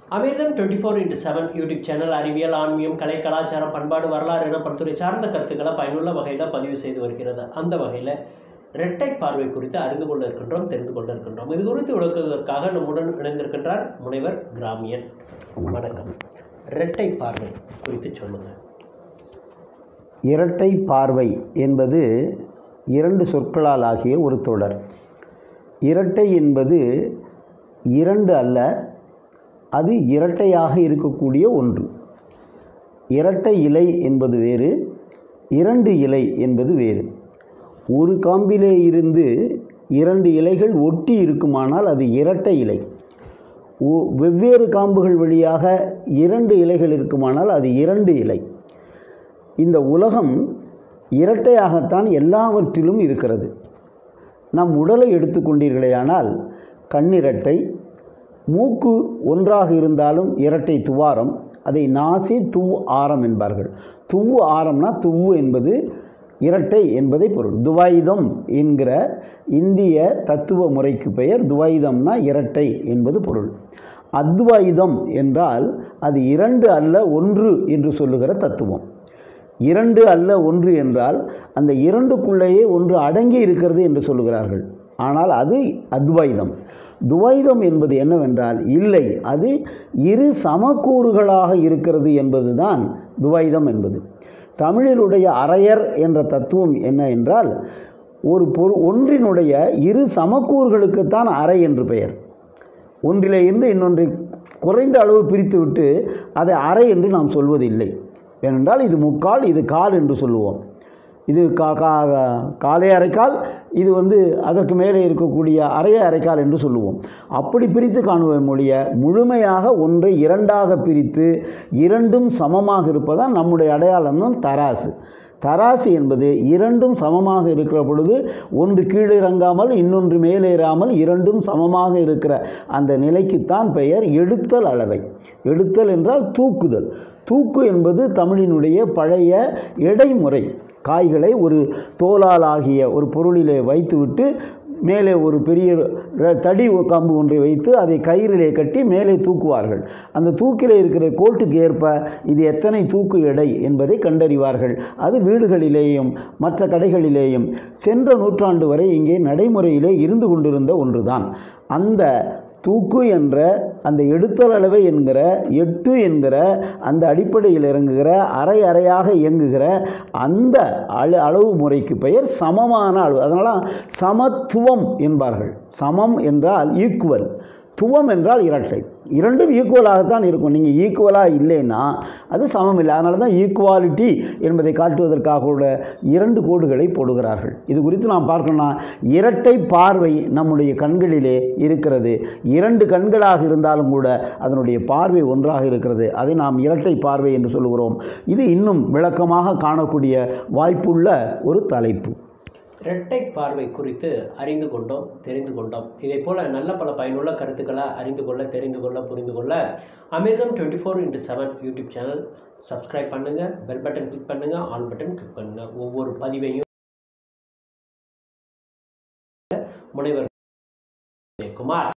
அமிர்தம் twenty four into seven YouTube channel அறிவியல் ஆன்மீகம் கலை கலாச்சாரம் பண்பாடு வரலாறு என பல்துறை சார்ந்த கருத்துக்களை பயனுள்ள வகையில் பதிவு செய்து வருகிறது அந்த வகையில் இரட்டை பார்வை குறித்து அறிந்து கொள்ள இருக்கின்றோம் தெரிந்து கொள்ள இருக்கின்றோம் இது குறித்து விளக்குவதற்காக நம்முடன் இணைந்திருக்கின்றார் முனைவர் கிராமியன் வணக்கம் இரட்டை பார்வை குறித்து சொல்லுங்கள் இரட்டை பார்வை என்பது இரண்டு சொற்களால் ஆகிய ஒரு தொடர் இரட்டை என்பது இரண்டு அல்ல அது இரட்டையாக இருக்கக்கூடிய ஒன்று இரட்டை இலை என்பது வேறு இரண்டு இலை என்பது வேறு ஒரு காம்பிலே இருந்து இரண்டு இலைகள் ஒட்டி இருக்குமானால் அது இரட்டை இலை ஒ- வெவ்வேறு காம்புகள் வழியாக இரண்டு இலைகள் இருக்குமானால் அது இரண்டு இலை இந்த உலகம் இரட்டையாகத்தான் எல்லாவற்றிலும் இருக்கிறது நம் உடலை எடுத்துக்கொண்டீர்களேயானால் கண்ணிரட்டை மூக்கு ஒன்றாக இருந்தாலும் இரட்டை துவாரம் அதை நாசி துவ் ஆரம் என்பார்கள் துவ்வு ஆரம்னா துவ்வு என்பது இரட்டை என்பதை பொருள் துவைதம் என்கிற இந்திய தத்துவ முறைக்கு பெயர் துவைதம்னா இரட்டை என்பது பொருள் அத்வைதம் என்றால் அது இரண்டு அல்ல ஒன்று என்று சொல்லுகிற தத்துவம் இரண்டு அல்ல ஒன்று என்றால் அந்த இரண்டுக்குள்ளேயே ஒன்று அடங்கி இருக்கிறது என்று சொல்லுகிறார்கள் ஆனால் அது அத்வைதம் துவைதம் என்பது என்னவென்றால் இல்லை அது இரு சமக்கூறுகளாக இருக்கிறது என்பதுதான் துவைதம் என்பது தமிழிலுடைய அரையர் என்ற தத்துவம் என்ன என்றால் ஒரு பொரு ஒன்றினுடைய இரு சமக்கூறுகளுக்குத்தான் அரை என்று பெயர் ஒன்றிலே இருந்து இன்னொன்றை குறைந்த அளவு பிரித்துவிட்டு அதை அரை என்று நாம் சொல்வதில்லை ஏனென்றால் இது முக்கால் இது கால் என்று சொல்லுவோம் இது கா கா காலே அரைக்கால் இது வந்து அதற்கு மேலே இருக்கக்கூடிய அரைய அரைக்கால் என்று சொல்லுவோம் அப்படி பிரித்து காணுவோம் மொழிய முழுமையாக ஒன்றை இரண்டாக பிரித்து இரண்டும் சமமாக இருப்பதான் நம்முடைய அடையாளம் தான் தராசு தராசு என்பது இரண்டும் சமமாக இருக்கிற பொழுது ஒன்று கீழிறங்காமல் இன்னொன்று மேலேறாமல் இரண்டும் சமமாக இருக்கிற அந்த நிலைக்குத்தான் பெயர் எடுத்தல் அளவை எடுத்தல் என்றால் தூக்குதல் தூக்கு என்பது தமிழினுடைய பழைய எடைமுறை காய்களை ஒரு தோலால் ஆகிய ஒரு பொருளிலே வைத்துவிட்டு மேலே ஒரு பெரிய ர- தடி கம்பு ஒன்றை வைத்து அதை கயிறிலே கட்டி மேலே தூக்குவார்கள் அந்த தூக்கிலே இருக்கிற கோட்டுக்கு ஏற்ப இது எத்தனை தூக்கு எடை என்பதை கண்டறிவார்கள் அது வீடுகளிலேயும் மற்ற கடைகளிலேயும் சென்ற நூற்றாண்டு வரை இங்கே நடைமுறையிலே இருந்து கொண்டிருந்த ஒன்றுதான் அந்த தூக்கு என்ற அந்த எடுத்தல் அளவை என்கிற எட்டு என்கிற அந்த அடிப்படையில் இறங்குகிற அரை அறையாக இயங்குகிற அந்த அள அளவு முறைக்கு பெயர் சமமான அளவு அதனால் சமத்துவம் என்பார்கள் சமம் என்றால் ஈக்குவல் துவம் என்றால் இரட்டை இரண்டும் ஈக்குவலாகத்தான் இருக்கும் நீங்கள் ஈக்குவலாக இல்லைன்னா அது சமம் இல்லை அதனால தான் ஈக்குவாலிட்டி என்பதை காட்டுவதற்காக உள்ள இரண்டு கோடுகளை போடுகிறார்கள் இது குறித்து நாம் பார்க்கணும்னா இரட்டை பார்வை நம்முடைய கண்களிலே இருக்கிறது இரண்டு கண்களாக இருந்தாலும் கூட அதனுடைய பார்வை ஒன்றாக இருக்கிறது அதை நாம் இரட்டை பார்வை என்று சொல்லுகிறோம் இது இன்னும் விளக்கமாக காணக்கூடிய வாய்ப்புள்ள ஒரு தலைப்பு இரட்டை பார்வை குறித்து அறிந்து கொண்டோம் தெரிந்து கொண்டோம் இதே போல நல்ல பல பயனுள்ள கருத்துக்களை அறிந்து கொள்ள தெரிந்து கொள்ள புரிந்து கொள்ள Amirtham twenty four into seven YouTube channel subscribe பண்ணுங்கள் பெல் பட்டன் கிளிக் பண்ணுங்கள் ஆல் பட்டன் கிளிக் பண்ணுங்கள் ஒவ்வொரு பதிவையும் முனைவர் குமார்